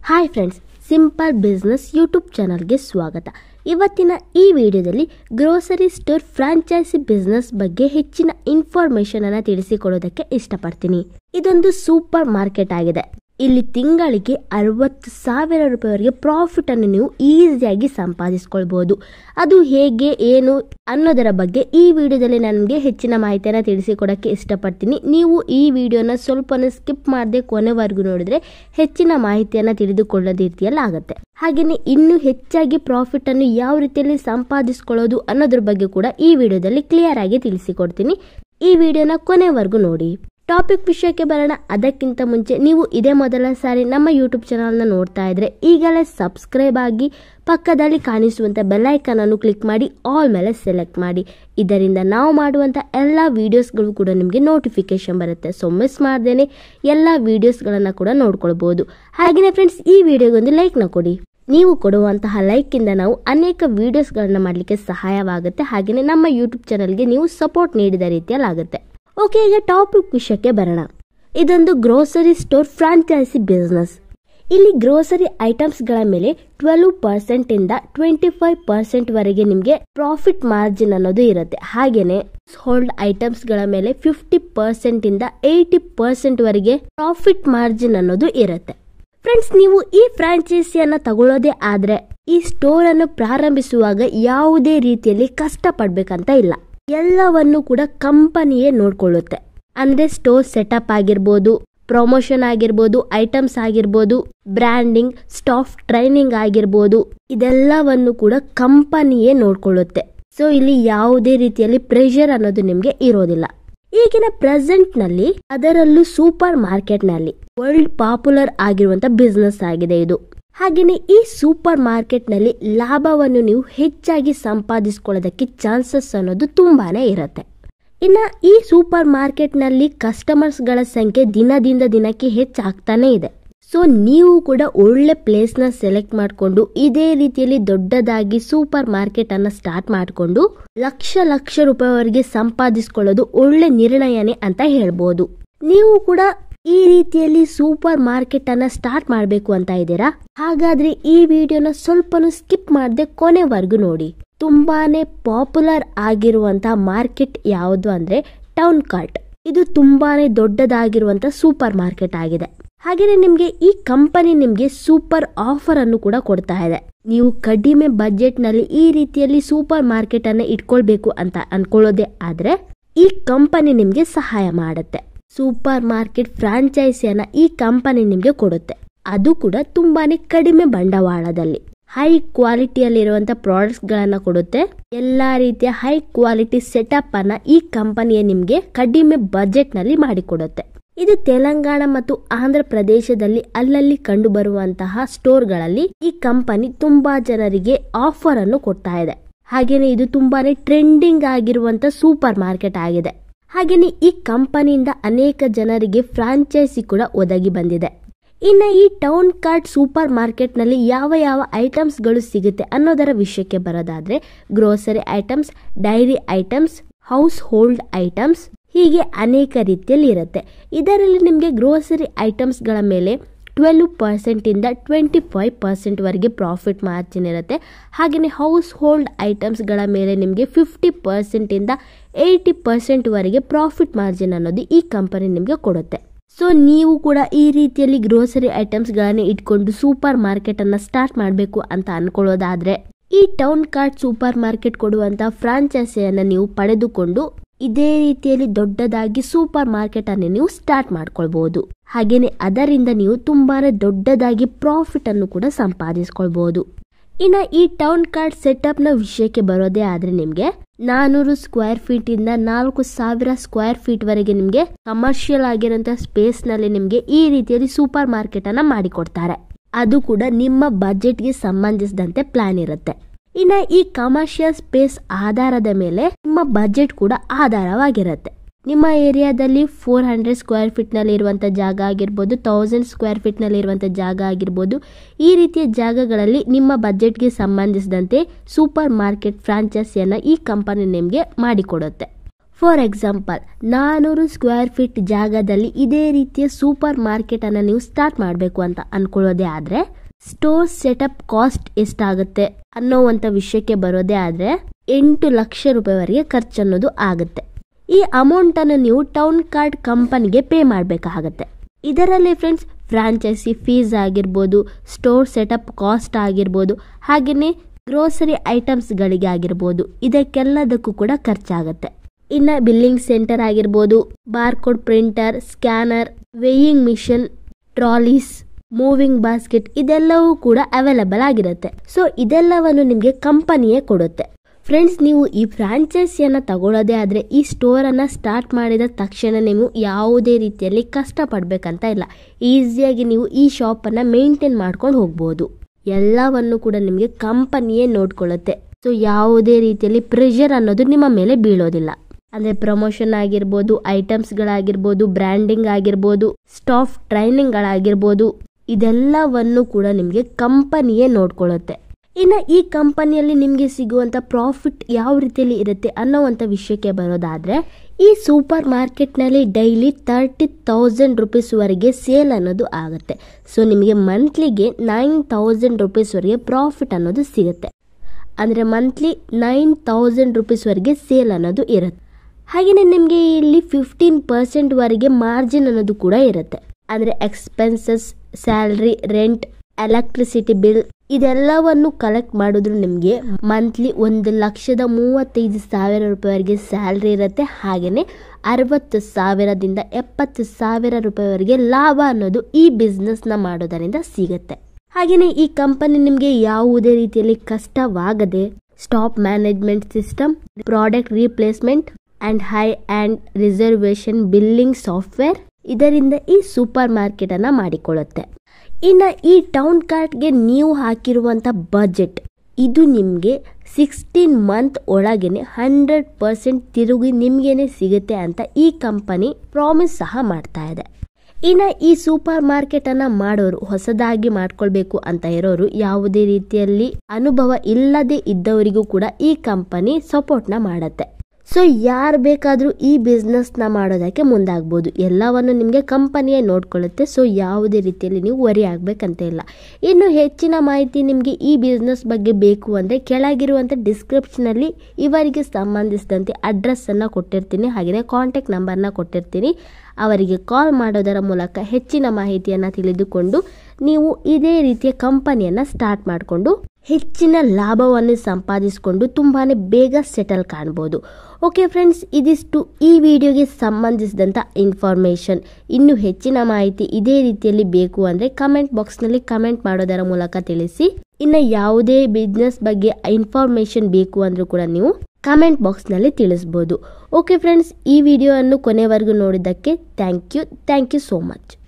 hi friends simple business YouTube ಚಾನಲ್ಗೆ ಸ್ವಾಗತ ಇವತ್ತಿನ ಈ ವಿಡಿಯೋದಲ್ಲಿ ಗ್ರೋಸರಿ ಸ್ಟೋರ್ ಫ್ರಾಂಚೈಸಿ ಬಿಸ್ನೆಸ್ ಬಗ್ಗೆ ಹೆಚ್ಚಿನ ಇನ್ಫಾರ್ಮೇಶನ್ ಅನ್ನ ತಿಳಿಸಿಕೊಡೋದಕ್ಕೆ ಇಷ್ಟಪಡ್ತೀನಿ ಇದೊಂದು ಸೂಪರ್ ಮಾರ್ಕೆಟ್ ಆಗಿದೆ ಇಲ್ಲಿ ತಿಂಗಳಿಗೆ ಅರವತ್ತು ಸಾವಿರ ರೂಪಾಯಿವರೆಗೆ ಪ್ರಾಫಿಟ್ ಅನ್ನು ನೀವು ಈಸಿಯಾಗಿ ಸಂಪಾದಿಸ್ಕೊಳ್ಬಹುದು ಅದು ಹೇಗೆ ಏನು ಅನ್ನೋದರ ಬಗ್ಗೆ ಈ ವಿಡಿಯೋದಲ್ಲಿ ನನಗೆ ಹೆಚ್ಚಿನ ಮಾಹಿತಿಯನ್ನು ತಿಳಿಸಿಕೊಡಕ್ಕೆ ಇಷ್ಟಪಡ್ತೀನಿ ನೀವು ಈ ವಿಡಿಯೋನ ಸ್ವಲ್ಪ ಸ್ಕಿಪ್ ಮಾಡದೆ ಕೊನೆವರೆಗೂ ನೋಡಿದ್ರೆ ಹೆಚ್ಚಿನ ಮಾಹಿತಿಯನ್ನು ತಿಳಿದುಕೊಳ್ಳೋ ರೀತಿಯಲ್ಲಿ ಆಗುತ್ತೆ ಹಾಗೆಯೇ ಇನ್ನೂ ಹೆಚ್ಚಾಗಿ ಪ್ರಾಫಿಟ್ ಅನ್ನು ಯಾವ ರೀತಿಯಲ್ಲಿ ಸಂಪಾದಿಸ್ಕೊಳ್ಳೋದು ಅನ್ನೋದ್ರ ಬಗ್ಗೆ ಕೂಡ ಈ ವಿಡಿಯೋದಲ್ಲಿ ಕ್ಲಿಯರ್ ಆಗಿ ತಿಳಿಸಿಕೊಡ್ತೀನಿ ಈ ವಿಡಿಯೋನ ಕೊನೆವರೆಗೂ ನೋಡಿ ಟಾಪಿಕ್ ವಿಷಯಕ್ಕೆ ಬರೋಣ ಅದಕ್ಕಿಂತ ಮುಂಚೆ ನೀವು ಇದೇ ಮೊದಲ ಸಾರಿ ನಮ್ಮ ಯೂಟ್ಯೂಬ್ ಚಾನಲ್ನ ನೋಡ್ತಾ ಇದ್ರೆ ಈಗಲೇ ಸಬ್ಸ್ಕ್ರೈಬ್ ಆಗಿ ಪಕ್ಕದಲ್ಲಿ ಕಾಣಿಸುವಂಥ ಬೆಲ್ಲೈಕನ್ ಅನ್ನು ಕ್ಲಿಕ್ ಮಾಡಿ ಆಲ್ ಮೇಲೆ ಸೆಲೆಕ್ಟ್ ಮಾಡಿ ಇದರಿಂದ ನಾವು ಮಾಡುವಂಥ ಎಲ್ಲ ವಿಡಿಯೋಸ್ಗಳು ಕೂಡ ನಿಮಗೆ ನೋಟಿಫಿಕೇಶನ್ ಬರುತ್ತೆ ಸೊ ಮಿಸ್ ಮಾಡ್ದೇನೆ ಎಲ್ಲ ವಿಡಿಯೋಸ್ಗಳನ್ನು ಕೂಡ ನೋಡ್ಕೊಳ್ಬೋದು ಹಾಗೆಯೇ ಫ್ರೆಂಡ್ಸ್ ಈ ವಿಡಿಯೋಗೊಂದು ಲೈಕ್ನ ಕೊಡಿ ನೀವು ಕೊಡುವಂತಹ ಲೈಕಿಂದ ನಾವು ಅನೇಕ ವಿಡಿಯೋಸ್ಗಳನ್ನ ಮಾಡಲಿಕ್ಕೆ ಸಹಾಯವಾಗುತ್ತೆ ಹಾಗೆಯೇ ನಮ್ಮ ಯೂಟ್ಯೂಬ್ ಚಾನಲ್ಗೆ ನೀವು ಸಪೋರ್ಟ್ ನೀಡಿದ ರೀತಿಯಲ್ಲಿ ಆಗುತ್ತೆ ಓಕೆ ಈಗ ಟಾಪಿಕ್ ವಿಷಯಕ್ಕೆ ಬರೋಣ ಇದೊಂದು ಗ್ರೋಸರಿ ಸ್ಟೋರ್ ಫ್ರಾಂಚೈಸಿ ಬಿಸ್ನೆಸ್ ಇಲ್ಲಿ ಗ್ರೋಸರಿ ಐಟಮ್ಸ್ಗಳ ಮೇಲೆ ಟ್ವೆಲ್ವ್ ಪರ್ಸೆಂಟ್ ಇಂದ ಟ್ವೆಂಟಿ ಫೈವ್ ಪರ್ಸೆಂಟ್ ವರೆಗೆ ನಿಮಗೆ ಪ್ರಾಫಿಟ್ ಮಾರ್ಜಿನ್ ಅನ್ನೋದು ಇರುತ್ತೆ ಹಾಗೇನೆ ಹೋಲ್ಡ್ ಐಟಮ್ಸ್ ಗಳ ಮೇಲೆ ಫಿಫ್ಟಿ ಪರ್ಸೆಂಟ್ ಇಂದ ಏಯ್ಟಿ ಪರ್ಸೆಂಟ್ ವರೆಗೆ ಪ್ರಾಫಿಟ್ ಮಾರ್ಜಿನ್ ಅನ್ನೋದು ಇರುತ್ತೆ ಫ್ರೆಂಡ್ಸ್ ನೀವು ಈ ಫ್ರಾಂಚೈಸಿಯನ್ನ ತಗೊಳ್ಳೋದೇ ಆದ್ರೆ ಈ ಸ್ಟೋರ್ ಅನ್ನು ಪ್ರಾರಂಭಿಸುವಾಗ ಯಾವುದೇ ರೀತಿಯಲ್ಲಿ ಕಷ್ಟಪಡ್ಬೇಕಂತ ಇಲ್ಲ ಎಲ್ಲವನ್ನು ಕೂಡ ಕಂಪನಿಯೇ ನೋಡ್ಕೊಳ್ಳುತ್ತೆ ಅಂದ್ರೆ ಸ್ಟೋರ್ ಸೆಟಪ್ ಆಗಿರ್ಬೋದು ಪ್ರಮೋಷನ್ ಆಗಿರ್ಬೋದು ಐಟಮ್ಸ್ ಆಗಿರ್ಬೋದು ಬ್ರ್ಯಾಂಡಿಂಗ್ ಸ್ಟಾಫ್ ಟ್ರೈನಿಂಗ್ ಆಗಿರ್ಬೋದು ಇದೆಲ್ಲವನ್ನು ಕೂಡ ಕಂಪನಿಯೇ ನೋಡ್ಕೊಳ್ಳುತ್ತೆ ಸೊ ಇಲ್ಲಿ ಯಾವುದೇ ರೀತಿಯಲ್ಲಿ ಪ್ರೆಷರ್ ಅನ್ನೋದು ನಿಮ್ಗೆ ಇರೋದಿಲ್ಲ ಈಗಿನ ಪ್ರೆಸೆಂಟ್ ನಲ್ಲಿ ಅದರಲ್ಲೂ ಸೂಪರ್ ಮಾರ್ಕೆಟ್ ನಲ್ಲಿ ವರ್ಲ್ಡ್ ಪಾಪ್ಯುಲರ್ ಆಗಿರುವಂತ ಬಿಸ್ನೆಸ್ ಆಗಿದೆ ಇದು ಹಾಗೆಯೇ ಈ ಸೂಪರ್ ಮಾರ್ಕೆಟ್ ನಲ್ಲಿ ಲಾಭವನ್ನು ನೀವು ಹೆಚ್ಚಾಗಿ ಸಂಪಾದಿಸ್ಕೊಳ್ಳೋದಕ್ಕೆ ಚಾನ್ಸಸ್ ಅನ್ನೋದು ತುಂಬಾನೇ ಇರುತ್ತೆ ಇನ್ನ ಈ ಸೂಪರ್ ಮಾರ್ಕೆಟ್ ನಲ್ಲಿ ಕಸ್ಟಮರ್ಸ್ ಗಳ ಸಂಖ್ಯೆ ದಿನದಿಂದ ದಿನಕ್ಕೆ ಹೆಚ್ಚಾಗ್ತಾನೆ ಇದೆ ಸೊ ನೀವು ಕೂಡ ಒಳ್ಳೆ ಪ್ಲೇಸ್ ನ ಸೆಲೆಕ್ಟ್ ಮಾಡಿಕೊಂಡು ಇದೇ ರೀತಿಯಲ್ಲಿ ದೊಡ್ಡದಾಗಿ ಸೂಪರ್ ಮಾರ್ಕೆಟ್ ಅನ್ನ ಸ್ಟಾರ್ಟ್ ಮಾಡಿಕೊಂಡು ಲಕ್ಷ ಲಕ್ಷ ರೂಪಾಯಿವರೆಗೆ ಸಂಪಾದಿಸ್ಕೊಳ್ಳೋದು ಒಳ್ಳೆ ನಿರ್ಣಯನೇ ಅಂತ ಹೇಳ್ಬೋದು ನೀವು ಕೂಡ ಈ ರೀತಿಯಲ್ಲಿ ಸೂಪರ್ ಮಾರ್ಕೆಟ್ ಅನ್ನ ಸ್ಟಾರ್ಟ್ ಮಾಡಬೇಕು ಅಂತ ಇದ್ದೀರಾ ಹಾಗಾದ್ರೆ ಈ ವಿಡಿಯೋನ ಸ್ವಲ್ಪನೂ ಸ್ಕಿಪ್ ಮಾಡದೆ ಕೊನೆವರೆಗೂ ನೋಡಿ ತುಂಬಾನೇ ಪಾಪ್ಯುಲರ್ ಆಗಿರುವಂತ ಮಾರ್ಕೆಟ್ ಯಾವುದು ಅಂದ್ರೆ ಟೌನ್ ಕಾರ್ಟ್ ಇದು ತುಂಬಾನೇ ದೊಡ್ಡದಾಗಿರುವಂತ ಸೂಪರ್ ಮಾರ್ಕೆಟ್ ಆಗಿದೆ ಹಾಗೆಯೇ ನಿಮ್ಗೆ ಈ ಕಂಪನಿ ನಿಮ್ಗೆ ಸೂಪರ್ ಆಫರ್ ಅನ್ನು ಕೂಡ ಕೊಡ್ತಾ ಇದೆ ನೀವು ಕಡಿಮೆ ಬಜೆಟ್ ನಲ್ಲಿ ಈ ರೀತಿಯಲ್ಲಿ ಸೂಪರ್ ಮಾರ್ಕೆಟ್ ಅನ್ನ ಇಟ್ಕೊಳ್ಬೇಕು ಅಂತ ಅನ್ಕೊಳ್ಳೋದೇ ಆದ್ರೆ ಈ ಕಂಪನಿ ನಿಮ್ಗೆ ಸಹಾಯ ಮಾಡುತ್ತೆ ಸೂಪರ್ ಮಾರ್ಕೆಟ್ ಫ್ರಾಂಚೈಸಿಯನ್ನ ಈ ಕಂಪನಿ ನಿಮ್ಗೆ ಕೊಡುತ್ತೆ ಅದು ಕೂಡ ತುಂಬಾನೇ ಕಡಿಮೆ ಬಂಡವಾಳದಲ್ಲಿ ಹೈ ಕ್ವಾಲಿಟಿಯಲ್ಲಿರುವಂತ ಪ್ರಾಡಕ್ಟ್ಸ್ ಗಳನ್ನ ಕೊಡುತ್ತೆ ಎಲ್ಲಾ ರೀತಿಯ ಹೈ ಕ್ವಾಲಿಟಿ ಸೆಟಪ್ ಅನ್ನ ಈ ಕಂಪನಿಯ ನಿಮ್ಗೆ ಕಡಿಮೆ ಬಜೆಟ್ ನಲ್ಲಿ ಮಾಡಿಕೊಡುತ್ತೆ ಇದು ತೆಲಂಗಾಣ ಮತ್ತು ಆಂಧ್ರ ಪ್ರದೇಶದಲ್ಲಿ ಅಲ್ಲಲ್ಲಿ ಕಂಡು ಬರುವಂತಹ ಸ್ಟೋರ್ಗಳಲ್ಲಿ ಈ ಕಂಪನಿ ತುಂಬಾ ಜನರಿಗೆ ಆಫರ್ ಅನ್ನು ಕೊಡ್ತಾ ಇದೆ ಹಾಗೇನೆ ಇದು ತುಂಬಾನೇ ಟ್ರೆಂಡಿಂಗ್ ಆಗಿರುವಂತ ಸೂಪರ್ ಮಾರ್ಕೆಟ್ ಆಗಿದೆ ಹಾಗೇನೆ ಈ ಕಂಪನಿಯಿಂದ ಅನೇಕ ಜನರಿಗೆ ಫ್ರಾಂಚೈಸಿ ಕೂಡ ಒದಗಿ ಬಂದಿದೆ ಇನ್ನು ಈ ಟೌನ್ ಕಾರ್ಟ್ ಸೂಪರ್ ಮಾರ್ಕೆಟ್ ನಲ್ಲಿ ಯಾವ ಯಾವ ಐಟಮ್ಸ್ ಗಳು ಸಿಗುತ್ತೆ ಅನ್ನೋದರ ವಿಷಯಕ್ಕೆ ಬರೋದಾದ್ರೆ grocery items dairy items household items ಹೀಗೆ ಅನೇಕ ರೀತಿಯಲ್ಲಿ ಇರುತ್ತೆ ಇದರಲ್ಲಿ ನಿಮಗೆ ಗ್ರೋಸರಿ ಐಟಮ್ಸ್ಗಳ ಮೇಲೆ ಟ್ವೆಲ್ವ್ ಪರ್ಸೆಂಟಿಂದ ಟ್ವೆಂಟಿ ಫೈವ್ ಪರ್ಸೆಂಟ್ ವರೆಗೆ ಪ್ರಾಫಿಟ್ ಮಾರ್ಜಿನ್ ಇರುತ್ತೆ ಹಾಗೆಯೇ ಹೌಸ್ ಹೋಲ್ಡ್ ಐಟಮ್ಸ್ಗಳ ಮೇಲೆ ನಿಮಗೆ ಫಿಫ್ಟಿ ಪರ್ಸೆಂಟಿಂದ ಏಯ್ಟಿ ಪರ್ಸೆಂಟ್ವರೆಗೆ ಪ್ರಾಫಿಟ್ ಮಾರ್ಜಿನ್ ಅನ್ನೋದು ಈ ಕಂಪನಿ ನಿಮಗೆ ಕೊಡುತ್ತೆ ಸೊ ನೀವು ಕೂಡ ಈ ರೀತಿಯಲ್ಲಿ ಗ್ರೋಸರಿ ಐಟಮ್ಸ್ಗಳನ್ನ ಇಟ್ಕೊಂಡು ಸೂಪರ್ ಮಾರ್ಕೆಟನ್ನು ಸ್ಟಾರ್ಟ್ ಮಾಡಬೇಕು ಅಂತ ಅನ್ಕೊಳ್ಳೋದಾದ್ರೆ ಈ ಟೌನ್ ಕಾರ್ಟ್ ಸೂಪರ್ ಮಾರ್ಕೆಟ್ ಕೊಡುವಂತ ಫ್ರಾಂಚೈಸಿಯನ್ನು ನೀವು ಪಡೆದುಕೊಂಡು ಇದೇ ರೀತಿಯಲ್ಲಿ ದೊಡ್ಡದಾಗಿ ಸೂಪರ್ ಮಾರ್ಕೆಟ್ ಅನ್ನು ನೀವು ಸ್ಟಾರ್ಟ್ ಮಾಡ್ಕೊಳ್ಬಹುದು ಹಾಗೇನೆ ಅದರಿಂದ ನೀವು ತುಂಬಾನೇ ದೊಡ್ಡದಾಗಿ ಪ್ರಾಫಿಟ್ ಅನ್ನು ಕೂಡ ಸಂಪಾದಿಸ್ಕೊಳ್ಬಹುದು ಇನ್ನ ಈ ಟೌನ್ ಕಾರ್ಡ್ ಸೆಟಪ್ ನ ವಿಷಯಕ್ಕೆ ಬರೋದೇ ಆದ್ರೆ ನಿಮ್ಗೆ ನಾನೂರು ಸ್ಕ್ವೇರ್ ಫೀಟ್ ಇಂದ ನಾಲ್ಕು ಸಾವಿರ ಸ್ಕ್ವೇರ್ ಫೀಟ್ ವರೆಗೆ ನಿಮ್ಗೆ ಕಮರ್ಷಿಯಲ್ ಆಗಿರೋಂತ ಸ್ಪೇಸ್ ನಲ್ಲಿ ನಿಮ್ಗೆ ಈ ರೀತಿಯಲ್ಲಿ ಸೂಪರ್ ಮಾರ್ಕೆಟ್ ಅನ್ನ ಮಾಡಿಕೊಡ್ತಾರೆ ಅದು ಕೂಡ ನಿಮ್ಮ ಬಜೆಟ್ಗೆ ಸಂಬಂಧಿಸಿದಂತೆ ಪ್ಲಾನ್ ಇರುತ್ತೆ ಇನ್ನ ಈ ಕಮರ್ಷಿಯಲ್ ಸ್ಪೇಸ್ ಆಧಾರದ ಮೇಲೆ ನಿಮ್ಮ ಬಜೆಟ್ ಕೂಡ ಆಧಾರವಾಗಿರುತ್ತೆ ನಿಮ್ಮ ಏರಿಯಾದಲ್ಲಿ ಫೋರ್ ಹಂಡ್ರೆಡ್ ಸ್ಕ್ವೇರ್ ಫೀಟ್ ನಲ್ಲಿ ಇರುವಂತ ಜಾಗ ಆಗಿರ್ಬೋದು ತೌಸಂಡ್ ಸ್ಕ್ವೇರ್ ಫೀಟ್ ನಲ್ಲಿ ಇರುವಂತ ಜಾಗ ಆಗಿರ್ಬೋದು ಈ ರೀತಿಯ ಜಾಗಗಳಲ್ಲಿ ನಿಮ್ಮ ಬಜೆಟ್ಗೆ ಸಂಬಂಧಿಸಿದಂತೆ ಸೂಪರ್ ಮಾರ್ಕೆಟ್ ಫ್ರಾಂಚೈಸಿಯನ್ನ ಈ ಕಂಪನಿ ನಿಮಗೆ ಮಾಡಿಕೊಡುತ್ತೆ ಫಾರ್ ಎಕ್ಸಾಂಪಲ್ ನಾನೂರು ಸ್ಕ್ವೇರ್ ಫೀಟ್ ಜಾಗದಲ್ಲಿ ಇದೇ ರೀತಿಯ ಸೂಪರ್ ಮಾರ್ಕೆಟ್ ಅನ್ನ ನೀವು ಸ್ಟಾರ್ಟ್ ಮಾಡಬೇಕು ಅಂತ ಅನ್ಕೊಳ್ಳೋದೇ ಆದ್ರೆ ಸ್ಟೋರ್ ಸೆಟಪ್ ಕಾಸ್ಟ್ ಎಷ್ಟಾಗುತ್ತೆ ಅನ್ನೋವಂಥ ವಿಷಯಕ್ಕೆ ಬರೋದೇ ಆದ್ರೆ ಎಂಟು ಲಕ್ಷ ರೂಪಾಯಿವರೆಗೆ ಖರ್ಚು ಅನ್ನೋದು ಆಗುತ್ತೆ ಈ ಅಮೌಂಟ್ ಅನ್ನು ನೀವು ಟೌನ್ ಕಾರ್ಡ್ ಕಂಪನಿಗೆ ಪೇ ಮಾಡಬೇಕಾಗತ್ತೆ ಇದರಲ್ಲಿ ಫ್ರೆಂಡ್ಸ್ ಫ್ರಾಂಚೈಸಿ ಫೀಸ್ ಆಗಿರ್ಬೋದು ಸ್ಟೋರ್ ಸೆಟಪ್ ಕಾಸ್ಟ್ ಆಗಿರ್ಬೋದು ಹಾಗೆಯೇ ಗ್ರೋಸರಿ ಐಟಮ್ಸ್ಗಳಿಗೆ ಆಗಿರ್ಬೋದು ಇದಕ್ಕೆಲ್ಲದಕ್ಕೂ ಕೂಡ ಖರ್ಚಾಗುತ್ತೆ ಇನ್ನು ಬಿಲ್ಲಿಂಗ್ ಸೆಂಟರ್ ಆಗಿರ್ಬೋದು barcode printer scanner weighing machine trolleys moving basket ಇದೆಲ್ಲವೂ ಕೂಡ ಅವೈಲಬಲ್ ಆಗಿರುತ್ತೆ ಸೊ ಇದೆಲ್ಲವನ್ನು ನಿಮಗೆ ಕಂಪನಿಯೇ ಕೊಡುತ್ತೆ ಫ್ರೆಂಡ್ಸ್ ನೀವು ಈ ಫ್ರಾಂಚೈಸಿಯನ್ನು ತಗೊಳ್ಳೋದೇ ಆದರೆ ಈ ಸ್ಟೋರನ್ನು ಸ್ಟಾರ್ಟ್ ಮಾಡಿದ ತಕ್ಷಣ ನೀವು ಯಾವುದೇ ರೀತಿಯಲ್ಲಿ ಕಷ್ಟಪಡಬೇಕಂತ ಇಲ್ಲ ಈಸಿಯಾಗಿ ನೀವು ಈ ಶಾಪನ್ನು ಮೇಂಟೈನ್ ಮಾಡ್ಕೊಂಡು ಹೋಗ್ಬೋದು ಎಲ್ಲವನ್ನು ಕೂಡ ನಿಮಗೆ ಕಂಪನಿಯೇ ನೋಡ್ಕೊಳ್ಳುತ್ತೆ ಸೊ ಯಾವುದೇ ರೀತಿಯಲ್ಲಿ ಪ್ರೆಷರ್ ಅನ್ನೋದು ನಿಮ್ಮ ಮೇಲೆ ಬೀಳೋದಿಲ್ಲ ಅಂದರೆ ಪ್ರಮೋಷನ್ ಆಗಿರ್ಬೋದು ಐಟಮ್ಸ್ಗಳಾಗಿರ್ಬೋದು ಬ್ರ್ಯಾಂಡಿಂಗ್ ಆಗಿರ್ಬೋದು ಸ್ಟಾಫ್ ಟ್ರೈನಿಂಗ್ಗಳಾಗಿರ್ಬೋದು ಇದೆಲ್ಲವನ್ನು ಕೂಡ ನಿಮಗೆ ಕಂಪನಿಯೇ ನೋಡ್ಕೊಳ್ಳುತ್ತೆ ಇನ್ನು ಈ ಕಂಪನಿಯಲ್ಲಿ ನಿಮಗೆ ಸಿಗುವಂಥ ಪ್ರಾಫಿಟ್ ಯಾವ ರೀತಿಯಲ್ಲಿ ಇರುತ್ತೆ ಅನ್ನೋವಂಥ ವಿಷಯಕ್ಕೆ ಬರೋದಾದರೆ ಈ ಸೂಪರ್ ಮಾರ್ಕೆಟ್ನಲ್ಲಿ ಡೈಲಿ ತರ್ಟಿ ತೌಸಂಡ್ ರುಪೀಸ್ವರೆಗೆ ಸೇಲ್ ಅನ್ನೋದು ಆಗುತ್ತೆ ಸೊ ನಿಮಗೆ ಮಂತ್ಲಿಗೆ ನೈನ್ ತೌಸಂಡ್ ರುಪೀಸ್ವರೆಗೆ ಪ್ರಾಫಿಟ್ ಅನ್ನೋದು ಸಿಗುತ್ತೆ ಅಂದರೆ ಮಂತ್ಲಿ ನೈನ್ ತೌಸಂಡ್ ರುಪೀಸ್ವರೆಗೆ ಸೇಲ್ ಅನ್ನೋದು ಇರುತ್ತೆ ಹಾಗೆಯೇ ನಿಮಗೆ ಇಲ್ಲಿ ಫಿಫ್ಟೀನ್ ಪರ್ಸೆಂಟ್ವರೆಗೆ ಮಾರ್ಜಿನ್ ಅನ್ನೋದು ಕೂಡ ಇರುತ್ತೆ ಅಂದರೆ expenses salary rent electricity bill ಇದೆಲ್ಲವನ್ನು ಕಲೆಕ್ಟ್ ಮಾಡಿದ್ರು ನಿಮಗೆ ಮಂತ್ಲಿ ಒಂದು ಲಕ್ಷದ ಮೂವತ್ತೈದು ಸಾವಿರ ರೂಪಾಯಿವರೆಗೆ ಸ್ಯಾಲ್ರಿ ಇರುತ್ತೆ ಹಾಗೆಯೇ ಅರವತ್ತು ಸಾವಿರದಿಂದ ಎಪ್ಪತ್ತು ಸಾವಿರ ರೂಪಾಯಿವರೆಗೆ ಲಾಭ ಅನ್ನೋದು ಈ ಬಿಸ್ನೆಸ್ನ ಮಾಡೋದರಿಂದ ಸಿಗುತ್ತೆ ಹಾಗೆಯೇ ಈ ಕಂಪನಿ ನಿಮಗೆ ಯಾವುದೇ ರೀತಿಯಲ್ಲಿ ಕಷ್ಟವಾಗದೆ staff management system product replacement and high and reservation billing software ಇದರಿಂದ ಈ ಸೂಪರ್ ಮಾರ್ಕೆಟನ್ನು ಮಾಡಿಕೊಳ್ಳುತ್ತೆ ಇನ್ನು ಈ ಟೌನ್ ಕಾರ್ಟ್ಗೆ ನೀವು ಹಾಕಿರುವಂಥ ಬಜೆಟ್ ಇದು ನಿಮಗೆ ಸಿಕ್ಸ್ಟೀನ್ ಮಂತ್ ಒಳಗೇನೆ ಹಂಡ್ರೆಡ್ ಪರ್ಸೆಂಟ್ ತಿರುಗಿ ನಿಮಗೇನೆ ಸಿಗುತ್ತೆ ಅಂತ ಈ ಕಂಪನಿ ಪ್ರಾಮಿಸ್ ಸಹ ಮಾಡ್ತಾ ಇದೆ ಇನ್ನು ಈ ಸೂಪರ್ ಮಾರ್ಕೆಟನ್ನು ಮಾಡೋರು ಹೊಸದಾಗಿ ಮಾಡ್ಕೊಳ್ಬೇಕು ಅಂತ ಇರೋರು ಯಾವುದೇ ರೀತಿಯಲ್ಲಿ ಅನುಭವ ಇಲ್ಲದೆ ಇದ್ದವರಿಗೂ ಕೂಡ ಈ ಕಂಪನಿ ಸಪೋರ್ಟ್ನ ಮಾಡುತ್ತೆ ಸೊ ಯಾರು ಬೇಕಾದರೂ ಈ ಬಿಸ್ನೆಸ್ನ ಮಾಡೋದಕ್ಕೆ ಮುಂದಾಗ್ಬೋದು ಎಲ್ಲವನ್ನು ನಿಮಗೆ ಕಂಪನಿಯೇ ನೋಡ್ಕೊಳ್ಳುತ್ತೆ ಸೊ ಯಾವುದೇ ರೀತಿಯಲ್ಲಿ ನೀವು ವರಿ ಆಗಬೇಕಂತ ಇಲ್ಲ ಇನ್ನು ಹೆಚ್ಚಿನ ಮಾಹಿತಿ ನಿಮಗೆ ಈ ಬಿಸ್ನೆಸ್ ಬಗ್ಗೆ ಬೇಕು ಅಂದರೆ ಕೆಳಗಿರುವಂಥ ಡಿಸ್ಕ್ರಿಪ್ಷನಲ್ಲಿ ಇವರಿಗೆ ಸಂಬಂಧಿಸಿದಂತೆ ಅಡ್ರೆಸ್ಸನ್ನು ಕೊಟ್ಟಿರ್ತೀನಿ ಹಾಗೆಯೇ ಕಾಂಟ್ಯಾಕ್ಟ್ ನಂಬರ್ನ ಕೊಟ್ಟಿರ್ತೀನಿ ಅವರಿಗೆ ಕಾಲ್ ಮಾಡೋದರ ಮೂಲಕ ಹೆಚ್ಚಿನ ಮಾಹಿತಿಯನ್ನು ತಿಳಿದುಕೊಂಡು ನೀವು ಇದೇ ರೀತಿಯ ಕಂಪನಿಯನ್ನು ಸ್ಟಾರ್ಟ್ ಮಾಡಿಕೊಂಡು ಹೆಚ್ಚಿನ ಲಾಭವನ್ನು ಸಂಪಾದಿಸಿಕೊಂಡು ತುಂಬಾ ಬೇಗ ಸೆಟಲ್ ಕಾಣ್ಬೋದು ಓಕೆ ಫ್ರೆಂಡ್ಸ್ ಇದಿಷ್ಟು ಈ ವಿಡಿಯೋಗೆ ಸಂಬಂಧಿಸಿದಂಥ ಇನ್ಫಾರ್ಮೇಷನ್ ಇನ್ನು ಹೆಚ್ಚಿನ ಮಾಹಿತಿ ಇದೇ ರೀತಿಯಲ್ಲಿ ಬೇಕು ಅಂದರೆ ಕಮೆಂಟ್ ಬಾಕ್ಸ್ನಲ್ಲಿ ಕಮೆಂಟ್ ಮಾಡೋದರ ಮೂಲಕ ತಿಳಿಸಿ ಇನ್ನು ಯಾವುದೇ ಬಿಸ್ನೆಸ್ ಬಗ್ಗೆ ಇನ್ಫಾರ್ಮೇಷನ್ ಬೇಕು ಅಂದರೂ ಕೂಡ ನೀವು ಕಮೆಂಟ್ ಬಾಕ್ಸ್ನಲ್ಲಿ ತಿಳಿಸ್ಬೋದು ಓಕೆ ಫ್ರೆಂಡ್ಸ್ ಈ ವಿಡಿಯೋವನ್ನು ಕೊನೆವರೆಗೂ ನೋಡಿದ್ದಕ್ಕೆ thank you thank you so much